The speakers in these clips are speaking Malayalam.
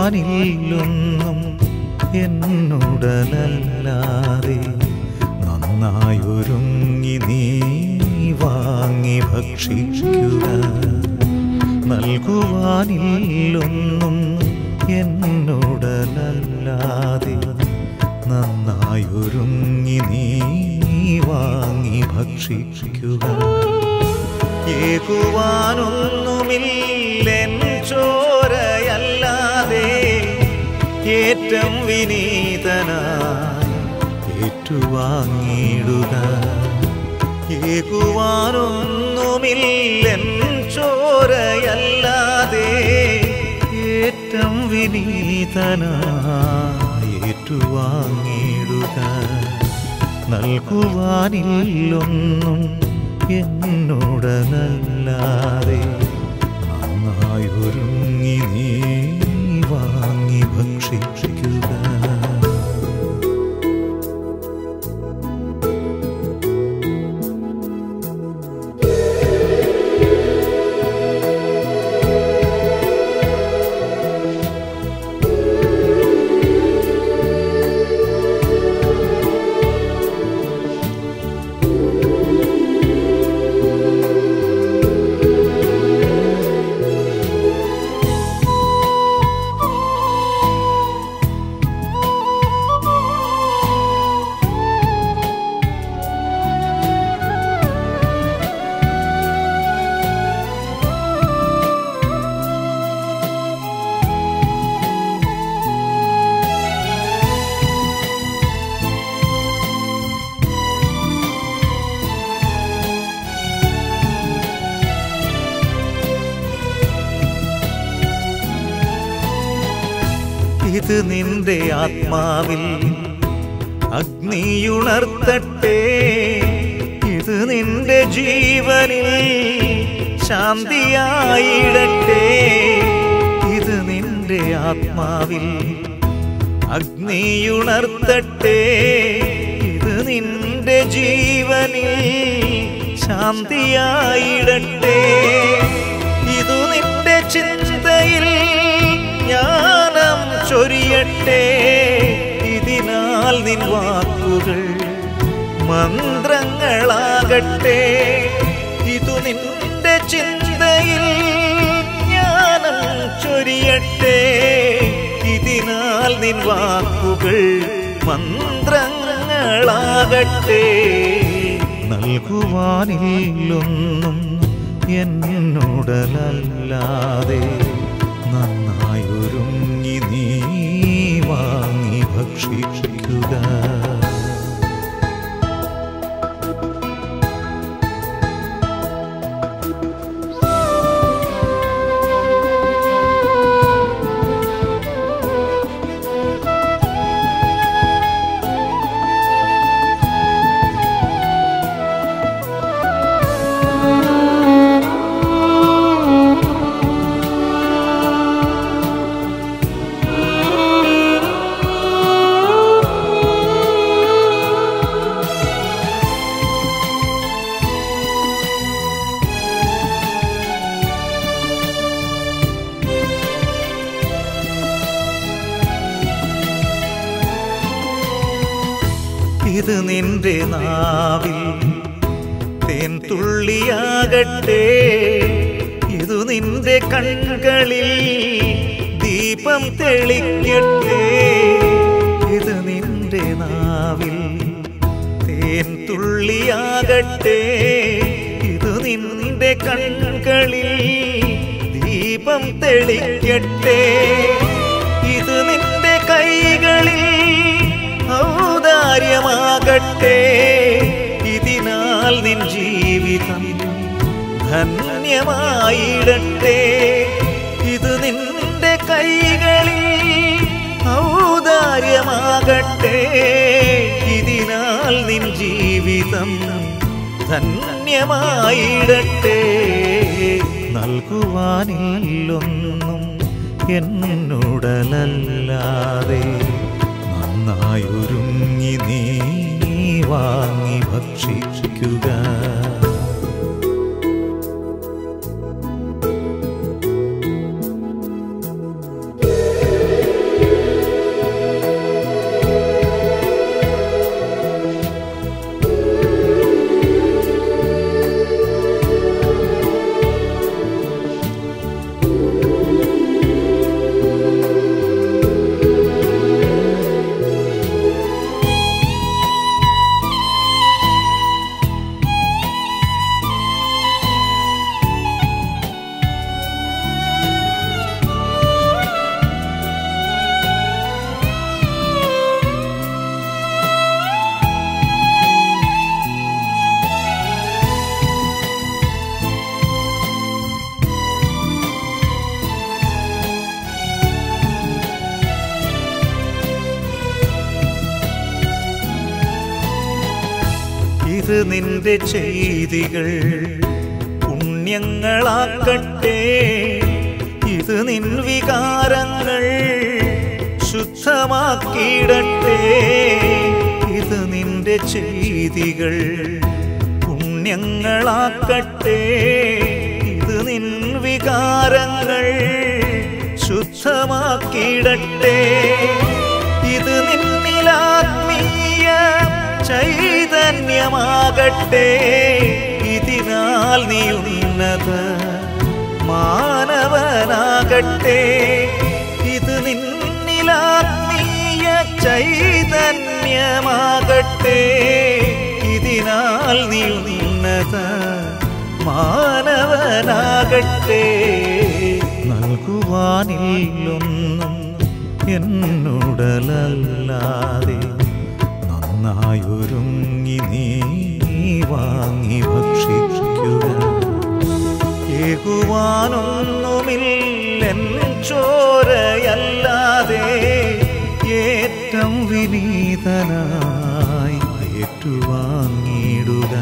നൽകുവാനില്ലൊന്നും എന്നുടലല്ലാതെ നന്നായൊരുങ്ങി നീ വാങ്ങി ഭക്ഷിക്കുക നൽകുവാനില്ലൊന്നും എന്നുടലല്ലാതെ നന്നായൊരുങ്ങി നീ വാങ്ങി ഭക്ഷിക്കുക ഏകുവാനൊന്നുമില്ലെൻ ചോരയല്ലാതെ ഏറ്റം വിനീതനായി ഏറ്റുവാങ്ങിയിടുക ഏകുവാനൊന്നുമില്ലെൻ ചോരയല്ലാതെ ഏറ്റം വിനീതനായി ഏറ്റുവാങ്ങിയിടുക നൽകുവാനില്ലൊന്നും എന്നോടനല്ലാതെ നന്നായൊരുങ്ങി നീ വാങ്ങി ഭക്ഷിക്കുക ഇത് നിന്റെ ആത്മാവിൽ അഗ്നിയുണർത്തട്ടെ ഇത് നിന്റെ ജീവനിൽ ശാന്തിയായിടട്ടെ ഇത് നിന്റെ ആത്മാവിൽ അഗ്നിയുണർത്തട്ടെ ഇത് നിന്റെ ജീവനിൽ ശാന്തിയായിടട്ടെ ഇതു നിന്റെ ചിന്തയിൽ ജ്ഞാനം ചൊരിയട്ടെ ഇതിനാൽ നിൻ വാക്കുകൾ മന്ത്രങ്ങളാകട്ടെ ഇതു നിന്റെ ചിന്തയിൽ ജ്ഞാനം ചൊരിയട്ടെ ഇതിനാൽ നിൻ വാക്കുകൾ മന്ത്രങ്ങളാകട്ടെ നൽകുവാനില്ലൊന്നും എന്നോടലല്ലാതെ നന്നായൊരുങ്ങി നീ വാങ്ങി ഭക്ഷിക്കുക ഇത് നിന്റെ നാവിൽ തേൻ തുള്ളിയാകട്ടെ ഇതു നിന്റെ കണ്ണുകളിൽ ദീപം തെളിക്കട്ടെ ഇത് നിന്റെ നാവിൽ തേൻ തുള്ളിയാകട്ടെ ഇതു നിന്റെ കണ്ണുകളിൽ ദീപം തെളിക്കട്ടെ ഇത് നിന്റെ കൈകളിൽ ഔദാര്യമാകട്ടെ ഇതിനാൽ നിൻ ജീവിതം ധന്യമായിടട്ടെ ഇത് നിന്റെ കൈകളിൽ ഔദാര്യമാകട്ടെ ഇതിനാൽ നിൻ ജീവിതം ധന്യമായിടട്ടെ നൽകുവാനില്ലൊന്നും എന്നോടലല്ലാതെ നന്നായൊരുങ്ങി നീ വാങ്ങി ഭക്ഷിക്കുക നിന്റെ ചെയ്തികൾ പുണ്യങ്ങളാക്കട്ടെ ഇത് നിൻ വികാരങ്ങൾ ശുദ്ധമാക്കിയിടട്ടെ ഇത് നിന്റെ ചെയ്തികൾ പുണ്യങ്ങളാക്കട്ടെ ഇത് നിൻ വികാരങ്ങൾ ശുദ്ധമാക്കിയിടട്ടെ ഇത് നിന്നിലാത്മീയ ചൈതന്യമാകട്ടെ ഇതിനാൽ നീ ഉന്നത മാനവനാകട്ടെ ഇത് നിന്നിലാത്മീയ ചൈതന്യമാകട്ടെ ഇതിനാൽ നീ ഉന്നത മാനവനാകട്ടെ നൽകുവാനില്ലൊന്നും എന്നോടലല്ലാതെ നന്നായൊരുങ്ങി നീ വാങ്ങി ഭക്ഷിക്കുക ഏകുവാനൊന്നുമില്ലെൻ ചോരയല്ലാതെ ഏറ്റം വിനീതനായി ഏറ്റുവാങ്ങിയിടുക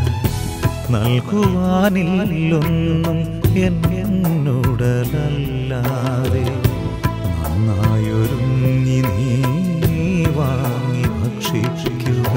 നൽകുവാനില്ലൊന്നും എന്നോടലല്ലാതെ നന്നായൊരുങ്ങി നീ വാങ്ങി ഭക്ഷിക്കുക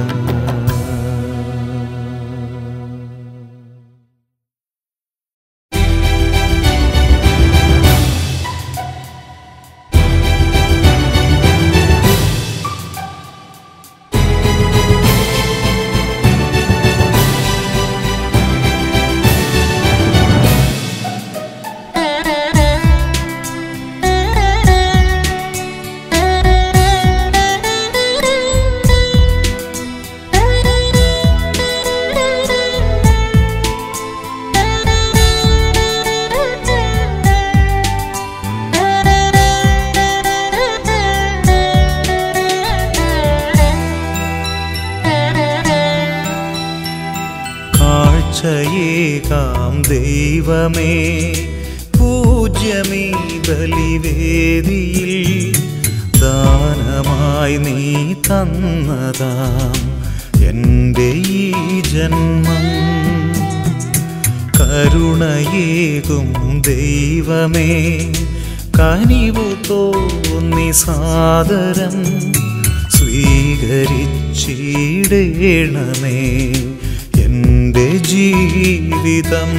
കാഴ്ചയേകാം ദൈവമേ പൂജ്യമീ ബലിവേദിയിൽ ദാനമായി നീ തന്നതാം എൻ്റെ ഈ ജന്മം കരുണയേകും ദൈവമേ കനിവു തോന്നി സാദരം സ്വീകരിച്ചിടേണമേ എൻ്റെ ജീവിതം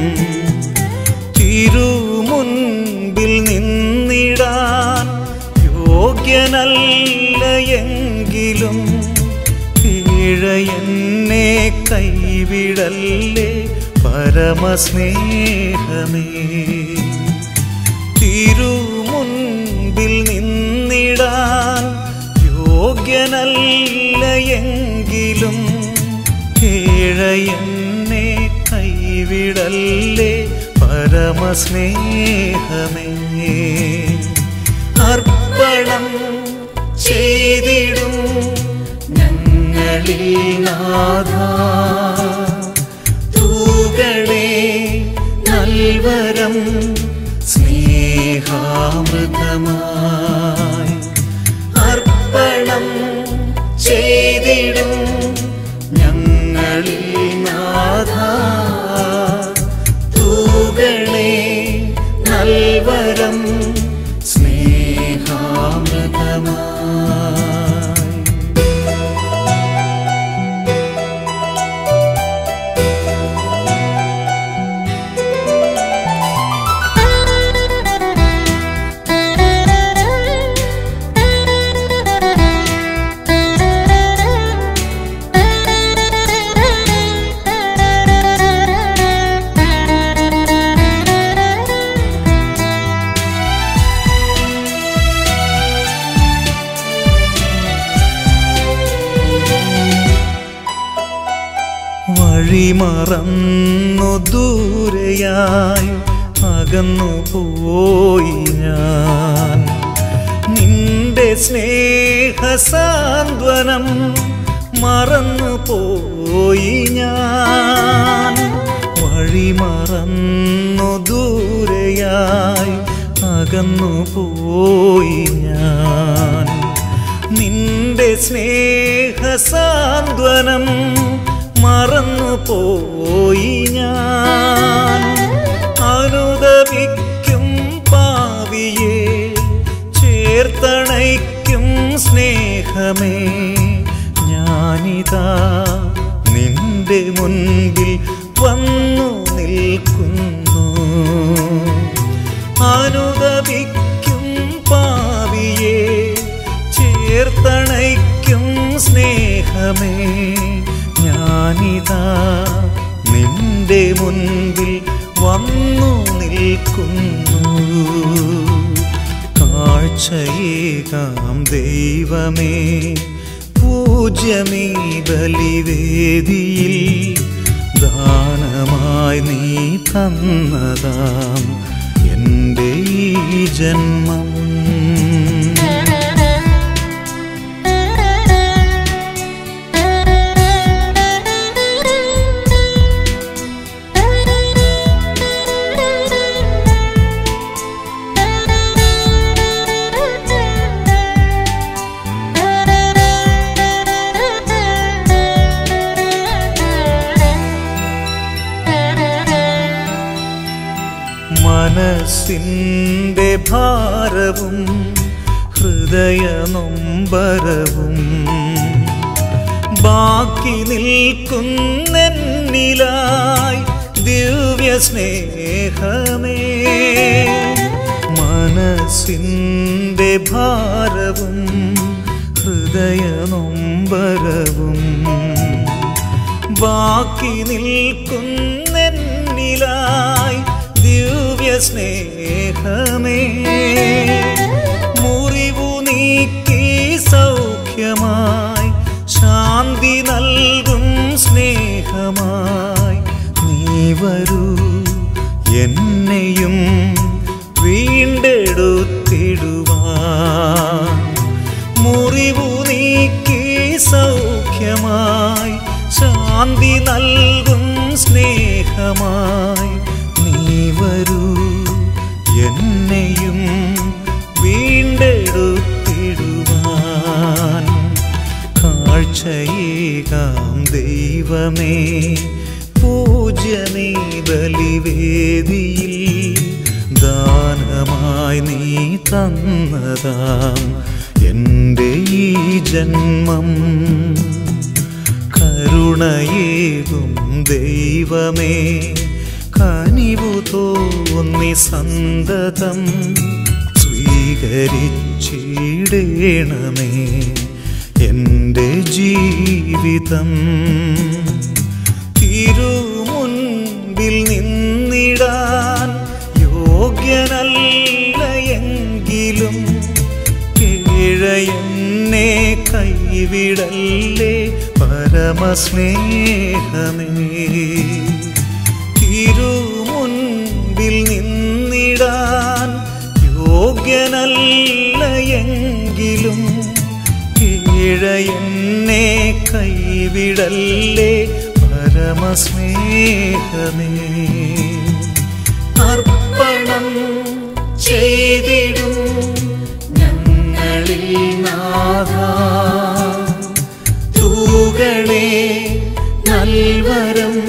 തിരുമുൻപിൽ നിന്നിടാൻ യോഗ്യനല്ല എങ്കിലും കീഴ എന്നെ കൈവിടല്ലേ പരമസ്നേഹമേ തിരുമുൻപിൽ നിന്നിടാൻ യോഗ്യനല്ല എങ്കിലും കീഴ എന്നെ കൈവിടല്ലേ പരമസ്നേഹമേ അർപ്പണം ചെയ്തിടും ഞങ്ങളിൽ നാഥ തൂകളെ നൽവരം സ്നേഹാമൃതമായി അർപ്പണം ചെയ്തിടും ഞങ്ങളിൽ നാഥ തൂകളെ നൽവരം സ്നേഹാമൃതമായി വഴിമറന്നു ദൂരെയായി അകന്നു പോയി ഞാൻ നിന്റെ സ്നേഹസാന്ത്വനം മറന്നു പോയി ഞാൻ വഴിമറന്നു ദൂരെയായി അകന്നു പോയി ഞാൻ നിന്റെ സ്നേഹസാന്ത്വനം മറന്നു പോയി ഞാൻ അനുദപിക്കും പാവിയെ ചേർത്തണയ്ക്കും സ്നേഹമേ ഞാനിതാ നിന്റെ മുൻപിൽ വന്നു നിൽക്കുന്നു അനുദപിക്കും പാവിയെ ചേർത്തണയ്ക്കും സ്നേഹമേ ഞാനിതാ നിന്റെ മുൻപിൽ വന്നു നിൽക്കുന്നു കാഴ്ചയേകാം ദൈവമേ പൂജ്യമീ ബലിവേദിയിൽ ദാനമായി നീ തന്നതാം എൻ്റെ ഈ ജന്മം മനസ്സിൻ്റെ ഭാരവും ഹൃദയ നൊമ്പരവും ബാക്കി നിൽക്കുന്നെന്നിലായി ദിവ്യ സ്നേഹമേ മനസ്സിൻ്റെ ഭാരവും ഹൃദയ നൊമ്പരവും ബാക്കി നിൽക്കുന്നെന്നിലായി ദിവ്യ സ്നേഹമേ മുറിവു നീക്കി സൗഖ്യമായി ശാന്തി നൽകും സ്നേഹമായി നീ വരൂ എന്നെയും വീണ്ടെടുത്തിടുവാൻ മുറിവു നീക്കി സൗഖ്യമായി ശാന്തി നൽകും സ്നേഹമായി നീ വരൂ എന്നെയും വീണ്ടെടുത്തിടുവാൻ കാഴ്ചയേകാം ദൈവമേ പൂജനീ ബലിവേദിയിൽ ദാനമായി നീ തന്നതാം എൻ്റെ ഈ ജന്മം കരുണയേകും ദൈവമേ കനിവു തോന്നി സന്തതം സ്വീകരിച്ചിടേണമേ എൻ്റെ ജീവിതം തിരുമുൻപിൽ നിന്നിടാൻ യോഗ്യനല്ല എങ്കിലും കീഴയെന്നെ കൈവിടല്ലേ പരമസ്നേഹമേ തിരുമുൻപിൽ നിന്നിടാൻ യോഗ്യനല്ല എങ്കിലും കീഴയെന്നെ കൈവിടല്ലേ പരമസ്നേഹമേ അർപ്പണം ചെയ്തിടും ഞങ്ങളിൽ നാഥ തൂകളെ നൽവരം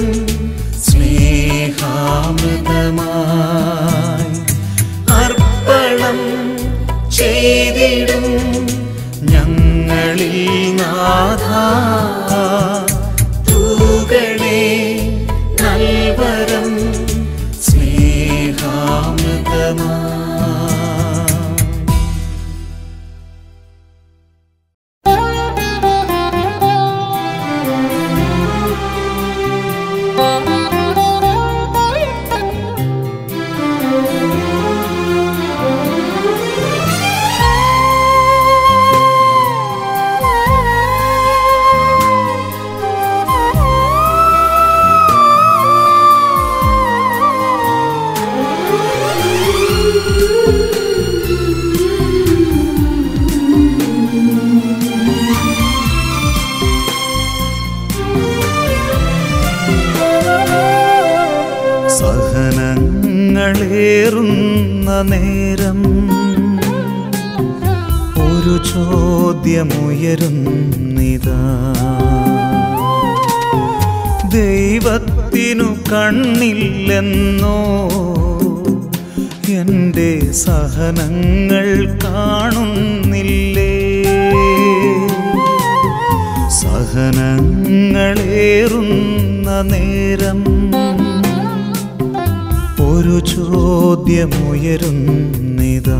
സ്നേഹാമൃതമായി അർപ്പണം ചെയ്തിടും ഞങ്ങളിൽ നാഥ തൂകളെ നൽവരം സ്നേഹാമൃതമായി സഹനങ്ങളേറുന്ന നേരം ഒരു ചോദ്യമുയരുന്നിതാ ദൈവത്തിനു കണ്ണില്ലെന്നോ എൻ്റെ സഹനങ്ങൾ കാണുന്നില്ലേ സഹനങ്ങളേറുന്ന നേരം ഒരു ചോദ്യമുയരുന്നിതാ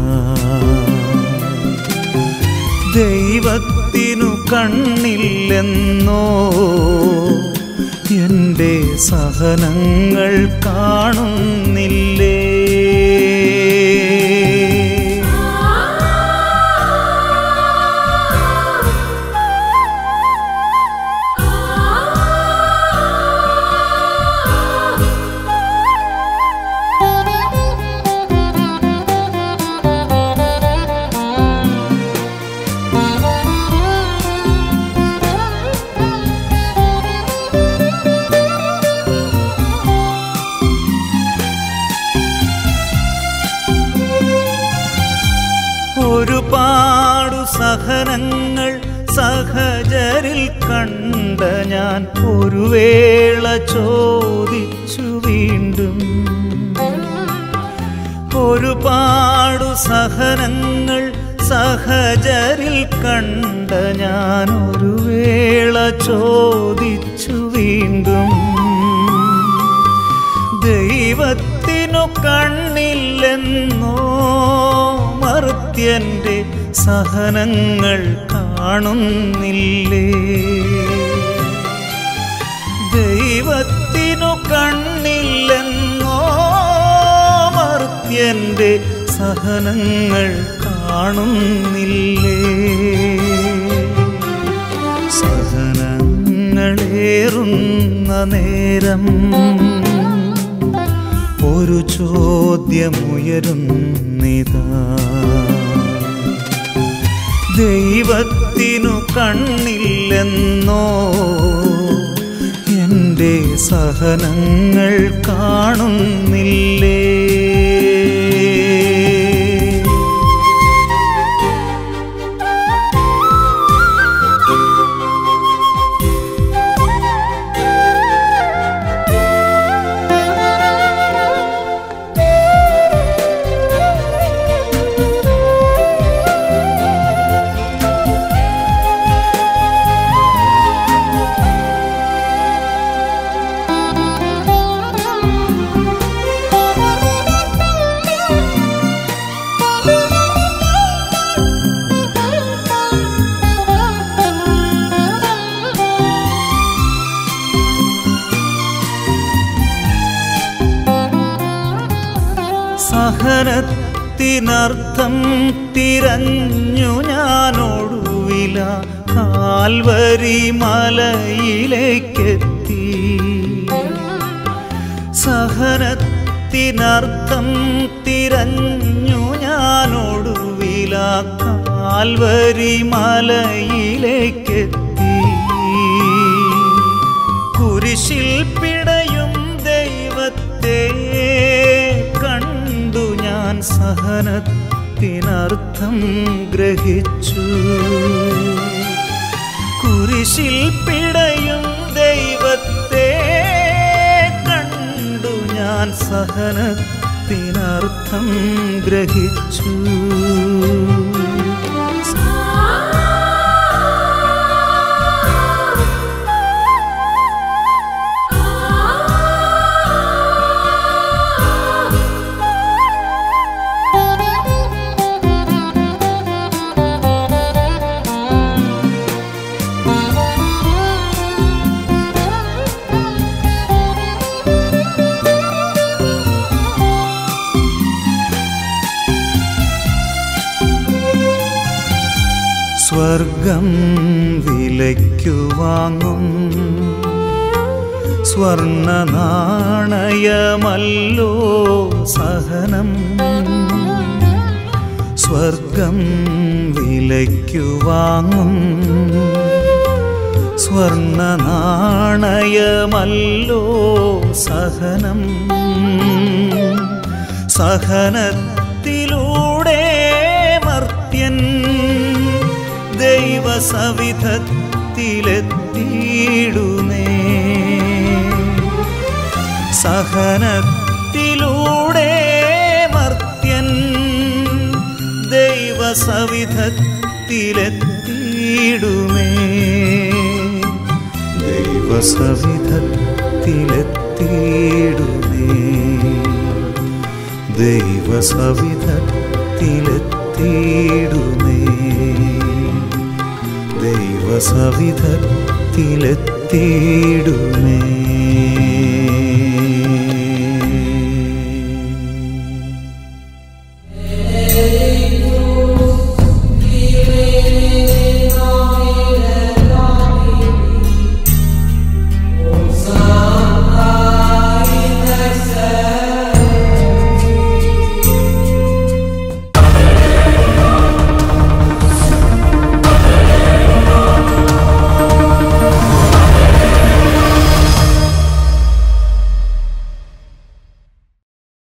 ദൈവത്തിനു കണ്ണില്ലെന്നോ എൻ്റെ സഹനങ്ങൾ കാണുന്നില്ലേ ഒരുപാടു സഹനങ്ങൾ സഹജരിൽ കണ്ട ഞാൻ ഒരു വേള ചോദിച്ചു വീണ്ടും ഒരുപാടു സഹനങ്ങൾ സഹജരിൽ കണ്ട ഞാൻ ഒരു വേള ചോദിച്ചു വീണ്ടും ദൈവത്തിനു കണ്ണില്ലെന്നോ മർത്യന്റെ സഹനങ്ങൾ കാണുന്നില്ലേ ദൈവത്തിനു കണ്ണില്ലെന്നോ മർത്യന്റെ സഹനങ്ങൾ കാണുന്നില്ലേ സഹനങ്ങളേറുന്ന നേരം ഒരു ചോദ്യമുയരുന്നിതാ ദൈവത്തിനു കണ്ണില്ലെന്നോ എൻ്റെ സഹനങ്ങൾ കാണുന്നില്ലേ സഹനത്തിനർത്ഥം തിരഞ്ഞു ഞാനൊടുവില കാൽവരി മലയിലേക്കെത്തി സഹനത്തിനർത്ഥം തിരഞ്ഞു ഞാനൊടുവില കാൽവരി മലയിലേക്കെത്തി കുരിശിൽ പിടയും ദൈവത്തെ കണ്ടു ഞാൻ സഹനത്തിനർത്ഥം ഗ്രഹിച്ചു കുരിശിൽ പിടയും ദൈവത്തെ കണ്ടു ഞാൻ സഹനത്തിനർത്ഥം ഗ്രഹിച്ചു സ്വർഗം വിലയ്ക്കു വാങ്ങും സ്വർണ നാണയമല്ലോ സഹനം സ്വർഗം വിലയ്ക്കു വാങ്ങും സ്വർണ നാണയമല്ലോ സഹനം സഹനത്തിലൂടെ മർത്യൻ ദൈവസവിധത്തിലെത്തിയിടുന്നേ സഹനത്തിലൂടെ മർത്യൻ ദൈവസവിധത്തിലെത്തിയിടുമേ ദൈവസവിധത്തിലെത്തിയിടുമേ ദൈവസവിധത്തിലെത്തിയിടുമേ ദൈവസവിധത്തിലെത്തിയിടുമേ